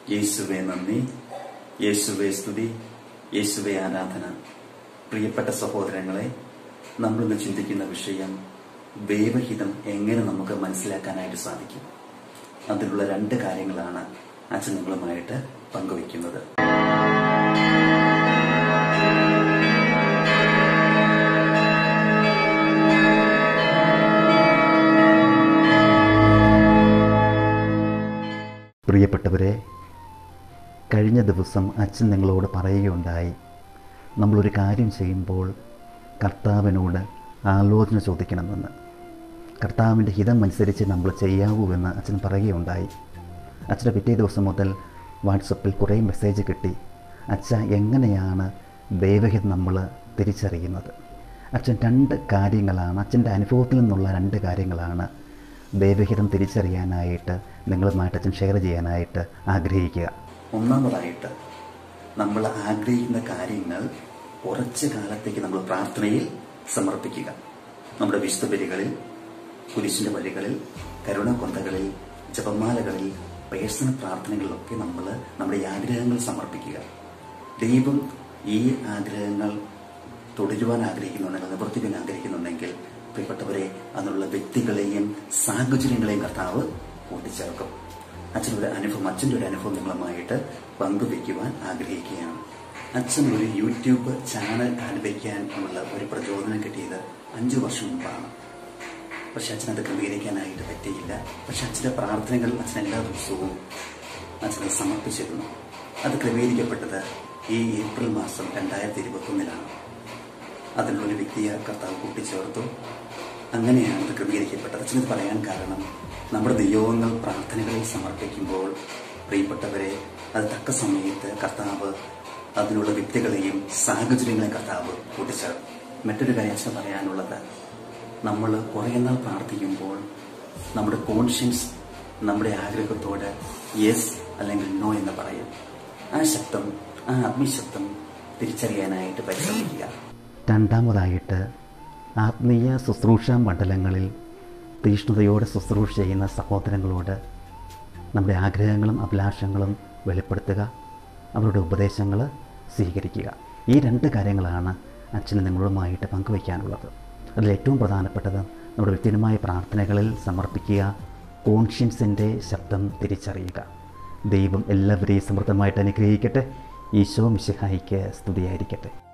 യേശുവെ നന്ദി യേശുവെ സ്തുതി യേശുവെ ആരാധന പ്രിയപ്പെട്ട സഹോദരങ്ങളെ നമ്മളിന്ന് ചിന്തിക്കുന്ന വിഷയം ദൈവഹിതം എങ്ങനെ നമുക്ക് മനസ്സിലാക്കാനായിട്ട് സാധിക്കും അതിലുള്ള രണ്ട് കാര്യങ്ങളാണ് അച്ഛൻ നിങ്ങളുമായിട്ട് പങ്കുവയ്ക്കുന്നത് പ്രിയപ്പെട്ടവരെ കഴിഞ്ഞ ദിവസം അച്ഛൻ നിങ്ങളോട് പറയുകയുണ്ടായി നമ്മളൊരു കാര്യം ചെയ്യുമ്പോൾ കർത്താവിനോട് ആലോചന ചോദിക്കണമെന്ന് കർത്താവിൻ്റെ ഹിതം അനുസരിച്ച് നമ്മൾ ചെയ്യാവൂ എന്ന് അച്ഛൻ പറയുകയുണ്ടായി അച്ഛൻ്റെ പിറ്റേ ദിവസം മുതൽ വാട്സപ്പിൽ കുറേ മെസ്സേജ് കിട്ടി അച്ഛ എങ്ങനെയാണ് ദൈവഹിതം നമ്മൾ തിരിച്ചറിയുന്നത് അച്ഛൻ രണ്ട് കാര്യങ്ങളാണ് അച്ഛൻ്റെ അനുഭവത്തിൽ നിന്നുള്ള രണ്ട് കാര്യങ്ങളാണ് ദൈവഹിതം തിരിച്ചറിയാനായിട്ട് നിങ്ങളുമായിട്ട് അച്ഛൻ ഷെയർ ചെയ്യാനായിട്ട് ആഗ്രഹിക്കുക ഒന്നാമതായിട്ട് നമ്മൾ ആഗ്രഹിക്കുന്ന കാര്യങ്ങൾ കുറച്ച് കാലത്തേക്ക് നമ്മൾ പ്രാർത്ഥനയിൽ സമർപ്പിക്കുക നമ്മുടെ വിശുദ്ധ ബലികളിൽ കുരിശിന്റെ വഴികളിൽ കരുണക്കൊന്തകളിൽ ജപമാലകളിൽ പേഴ്സണൽ പ്രാർത്ഥനകളിലൊക്കെ നമ്മൾ നമ്മുടെ ഈ ആഗ്രഹങ്ങൾ സമർപ്പിക്കുക ദൈവം ഈ ആഗ്രഹങ്ങൾ തുടരുവാൻ ആഗ്രഹിക്കുന്നുണ്ടെങ്കിൽ നിവർത്തിക്കാൻ ആഗ്രഹിക്കുന്നുണ്ടെങ്കിൽ പ്രിയപ്പെട്ടവരെ അതിനുള്ള വ്യക്തികളെയും സാഹചര്യങ്ങളെയും കർത്താവ് കൂട്ടിച്ചേർക്കും അച്ഛനൊരു അനുഭവം അച്ഛൻ്റെ ഒരു അനുഭവം നിങ്ങളുമായിട്ട് പങ്കുവെക്കുവാൻ ആഗ്രഹിക്കുകയാണ് അച്ഛൻ ഒരു യൂട്യൂബ് ചാനൽ ആരംഭിക്കാൻ ഉള്ള ഒരു പ്രചോദനം കിട്ടിയത് അഞ്ചു വർഷം മുമ്പാണ് പക്ഷെ അച്ഛൻ അത് ക്രമീകരിക്കാനായിട്ട് പറ്റിയില്ല പക്ഷെ അച്ഛൻ്റെ പ്രാർത്ഥനകൾ അച്ഛൻ എല്ലാ ദിവസവും അച്ഛനെ സമർപ്പിച്ചിരുന്നു അത് ക്രമീകരിക്കപ്പെട്ടത് ഈ ഏപ്രിൽ മാസം രണ്ടായിരത്തി ഇരുപത്തൊന്നിലാണ് അതിനുള്ളൊരു വ്യക്തിയെ കർത്താവ് കൂട്ടിച്ചേർത്തു അങ്ങനെയാണ് ഇത് ക്രമീകരിക്കപ്പെട്ടത് അച്ഛനത് പറയാൻ കാരണം നമ്മുടെ നിയോഗങ്ങൾ പ്രാർത്ഥനകളിൽ സമർപ്പിക്കുമ്പോൾ പ്രിയപ്പെട്ടവരെ അത് തക്ക സമയത്ത് കർത്താവ് അതിനുള്ള വ്യക്തികളെയും സാഹചര്യങ്ങളെയും കർത്താവ് കൂട്ടിച്ചേർക്കും മറ്റൊരു കാര്യം അച്ഛൻ പറയാനുള്ളത് നമ്മൾ കുറേ നാൾ പ്രാർത്ഥിക്കുമ്പോൾ നമ്മുടെ കോൺഷ്യൻസ് നമ്മുടെ ആഗ്രഹത്തോട് യെസ് അല്ലെങ്കിൽ നോ എന്ന് പറയും ആ ശബ്ദം ആ ആത്മീശബ്ദം തിരിച്ചറിയാനായിട്ട് പരിശ്രമിക്കുക രണ്ടാമതായിട്ട് ആത്മീയ ശുശ്രൂഷ മണ്ഡലങ്ങളിൽ തീഷ്ണതയോടെ ശുശ്രൂഷ ചെയ്യുന്ന സഹോദരങ്ങളോട് നമ്മുടെ ആഗ്രഹങ്ങളും അഭിലാഷങ്ങളും വെളിപ്പെടുത്തുക അവരുടെ ഉപദേശങ്ങൾ സ്വീകരിക്കുക ഈ രണ്ട് കാര്യങ്ങളാണ് അച്ഛന് നിങ്ങളുമായിട്ട് പങ്കുവയ്ക്കാനുള്ളത് അതിൽ ഏറ്റവും പ്രധാനപ്പെട്ടത് നമ്മുടെ വ്യക്തിപരമായ പ്രാർത്ഥനകളിൽ സമർപ്പിക്കുക കോൺഷ്യൻസിൻ്റെ ശബ്ദം തിരിച്ചറിയുക ദൈവം എല്ലാവരെയും സമൃദ്ധമായിട്ട് അനുഗ്രഹിക്കട്ടെ ഈശോ മിശിഹായിക്ക് സ്തുതിയായിരിക്കട്ടെ